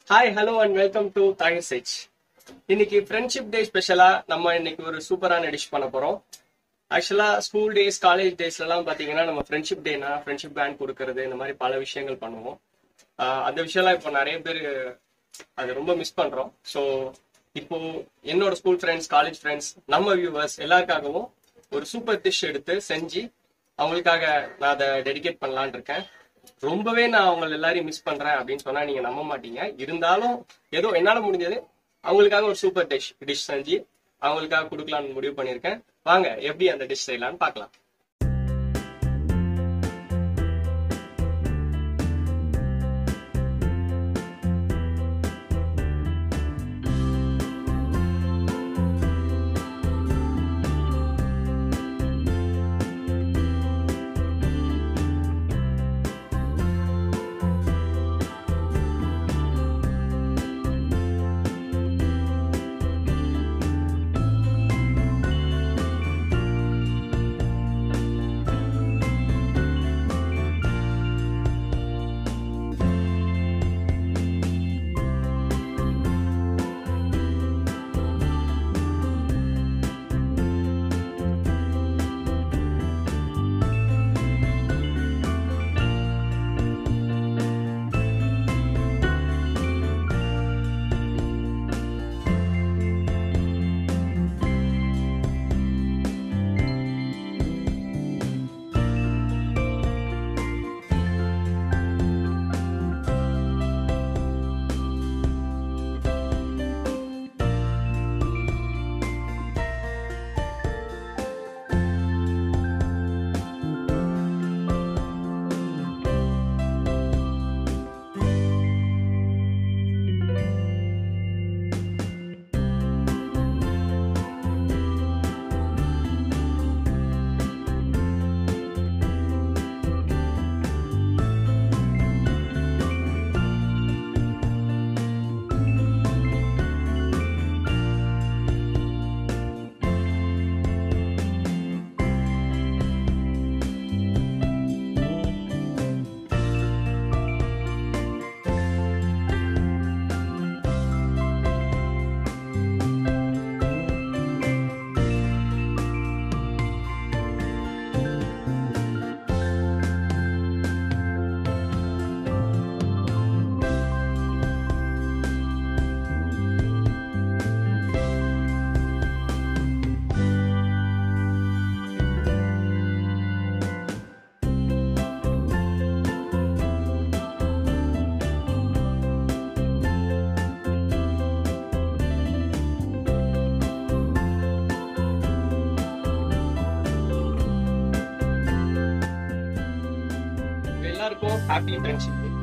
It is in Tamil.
hi hello and welcome to தாயர் சைட்ஸ் இன்னைக்கு ஃப்ரெண்ட்ஷிப் டே ஸ்பெஷலா நம்ம இன்னைக்கு ஒரு சூப்பரான டிஷ் பண்ண போறோம் ஆக்சுவலா ஸ்கூல் டேஸ் காலேஜ் டேஸ்ல எல்லாம் பாத்தீங்கன்னா நம்ம ஃப்ரெண்ட்ஷிப் டேனா ஃப்ரெண்ட்ஷிப் பேண்ட் கொடுக்கறது இந்த மாதிரி பல விஷயங்கள் பண்ணுவோம் ஆஹ் அந்த விஷயம்லாம் இப்போ நிறைய பேர் அது ரொம்ப மிஸ் பண்றோம் ஸோ இப்போ என்னோட ஸ்கூல் ஃப்ரெண்ட்ஸ் காலேஜ் ஃப்ரெண்ட்ஸ் நம்ம வியூவர்ஸ் எல்லாருக்காகவும் ஒரு சூப்பர் டிஷ் எடுத்து செஞ்சு அவங்களுக்காக நான் அதை டெடிகேட் பண்ணலான்னு இருக்கேன் ரொம்பவே நான் அவங்க எல்லாரையும் மிஸ் பண்றேன் அப்படின்னு சொன்னா நீங்க நம்ப மாட்டீங்க இருந்தாலும் ஏதோ என்னால முடிஞ்சது அவங்களுக்காக ஒரு சூப்பர் டிஷ் டிஷ் செஞ்சு அவங்களுக்காக கொடுக்கலாம்னு முடிவு பண்ணியிருக்கேன் வாங்க எப்படி அந்த டிஷ் செய்யலாம்னு பார்க்கலாம் உங்க எல்லாருக்கும் ஹாப்பி ஃப்ரெண்ட்ஷிப்